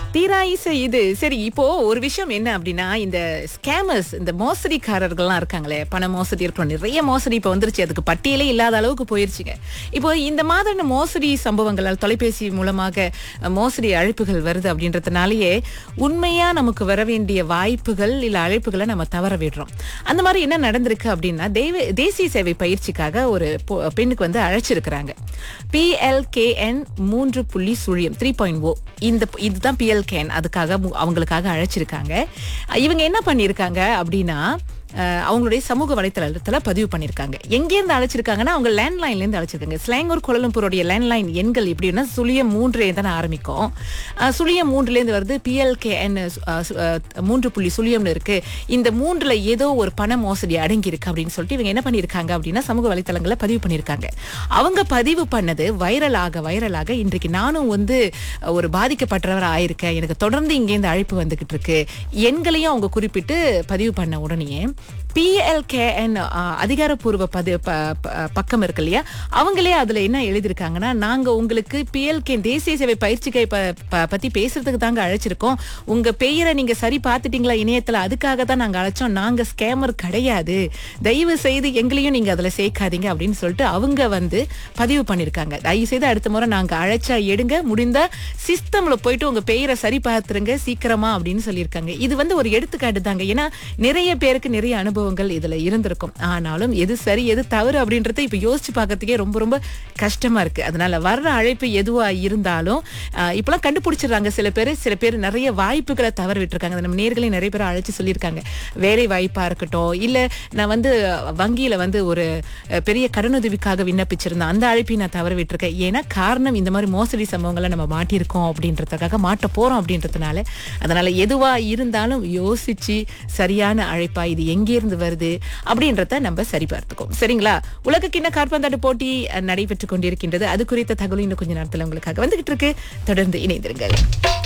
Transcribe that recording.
தீராயிசை இது சரி இப்போ ஒரு விஷயம் என்ன அப்படின்னா இந்த ஸ்கேமர்ஸ் இந்த மோசடிக்காரர்கள்லாம் இருக்காங்களே பண மோசடி இருக்கிறோம் நிறைய மோசடி இப்போ வந்துருச்சு அதுக்கு பட்டியலே இல்லாத அளவுக்கு போயிருச்சுங்க இப்போ இந்த மாதிரியான மோசடி சம்பவங்களால் தொலைபேசி மூலமாக அஹ், மோசடி அழைப்புகள் வருது அப்படின்றதுனாலயே உண்மையா நமக்கு வர வேண்டிய வாய்ப்புகள் இல்ல அழைப்புகளை நம்ம தவற விடுறோம் அந்த மாதிரி என்ன நடந்திருக்கு அப்படின்னா தெய்வ தேசிய சேவை பயிற்சிக்காக ஒரு பொ- பெண்ணுக்கு வந்து அழைச்சிருக்கிறாங்க பிஎல்கேஎன் மூன்று புள்ளி சுழியம் த்ரீ பாயிண்ட் ஓ இந்த இதுதான் பிஎல்கேஎன் அதுக்காக மு- அவங்களுக்காக அழைச்சிருக்காங்க இவங்க என்ன பண்ணியிருக்காங்க அப்படின்னா அஹ், அவங்களுடைய சமூக வலைத்தளத்துல பதிவு பண்ணியிருக்காங்க எங்கேருந்து அழைச்சிருக்காங்கன்னா அவங்க லேண்ட்லைன்ல இருந்து அழைச்சிருக்காங்க ஸ்லாங்கூர் கோலம்பூருடைய லேண்ட்லைன் எண்கள் எப்படின்னா சுழியம் மூன்று தானே ஆரம்பிக்கும் அஹ், சுழியம் மூன்றுல இருந்து வருது பிஎல்கேஎன் மூன்று புள்ளி சுழியம்னு இருக்கு இந்த மூன்றுல ஏதோ ஒரு பண மோசடி அடங்கி இருக்கு அப்படின்னு சொல்லிட்டு இவங்க என்ன பண்ணியிருக்காங்க அப்படின்னா சமூக வலைத்தளங்களை பதிவு பண்ணியிருக்காங்க அவங்க பதிவு பண்ணது வைரலாக வைரலாக இன்றைக்கு நானும் வந்து ஒரு பாதிக்கப்பட்டவர் ஆயிருக்கேன் எனக்கு தொடர்ந்து இங்கேருந்து அழைப்பு வந்துகிட்டு இருக்கு எண்களையும் அவங்க குறிப்பிட்டு பதிவு பண்ண உடனே பிஎல்கேஎன் அதிகாரப்பூர்வ பதி ப- ப- பக்கம் இருக்கு இல்லையா அவங்களே அதுல என்ன எழுதியிருக்காங்கன்னா நாங்க உங்களுக்கு பிஎல்கே தேசிய சேவை பயிற்சிகை ப- ப- பத்தி பேசுறதுக்கு தாங்க அழைச்சிருக்கோம் உங்க பெயரை நீங்க சரி பார்த்துட்டீங்களா இணையத்துல அதுக்காக தான் நாங்க அழைச்சோம் நாங்க ஸ்கேமர் கிடையாது தயவு செய்து எங்களையும் நீங்க அதுல சேர்க்காதீங்க அப்படின்னு சொல்லிட்டு அவங்க வந்து பதிவு பண்ணிருக்காங்க தயவு செய்து அடுத்த முறை நாங்க அழைச்சா எடுங்க முடிந்தா சிஸ்டம்ல போயிட்டு உங்க பெயரை சரி பார்த்துருங்க சீக்கிரமா அப்படின்னு சொல்லியிருக்காங்க இது வந்து ஒரு எடுத்துக்காட்டு தாங்க ஏன்னா நிறைய பேருக்கு நிறைய அனுபவங்கள் இதுல இருந்திருக்கும் ஆனாலும் எது சரி எது தவறு அப்படின்றத இப்ப யோசிச்சு பார்க்கறதுக்கே ரொம்ப ரொம்ப கஷ்டமா இருக்கு அதனால வர்ற அழைப்பு எதுவா இருந்தாலும் ஆஹ், இப்பெல்லாம் கண்டுபிடிச்சிடுறாங்க சில பேர் சில பேர் நிறைய வாய்ப்புகளை தவற விட்டுருக்காங்க அது நம்ம நேர்களையும் நிறைய பேர் அழைச்சு சொல்லியிருக்காங்க வேலை வாய்ப்பா இருக்கட்டும் இல்ல நான் வந்து வங்கியில வந்து ஒரு அஹ், பெரிய கடனுதவிக்காக விண்ணப்பிச்சிருந்தேன் அந்த அழைப்பையும் நான் தவற விட்டுருக்கேன் ஏன்னா காரணம் இந்த மாதிரி மோசடி சம்பவங்களை நம்ம மாட்டியிருக்கோம் அப்படின்றதுக்காக மாட்ட போறோம் அப்படின்றதுனால அதனால எதுவா இருந்தாலும் யோசிச்சு சரியான அழைப்பா இது எங்கே இருந்து வருது அப்படின்றத நம்ம சரி பார்த்துக்கோம் சரிங்களா உலக கிண்ண காற்பந்தாட்ட போட்டி அஹ், நடைபெற்றுக் கொண்டிருக்கின்றது அது குறித்த தகவல் இன்னும் கொஞ்ச நேரத்துல உங்களுக்காக வந்துகிட்டு இருக்கு தொடர்ந்து இணைந்திருங்கள்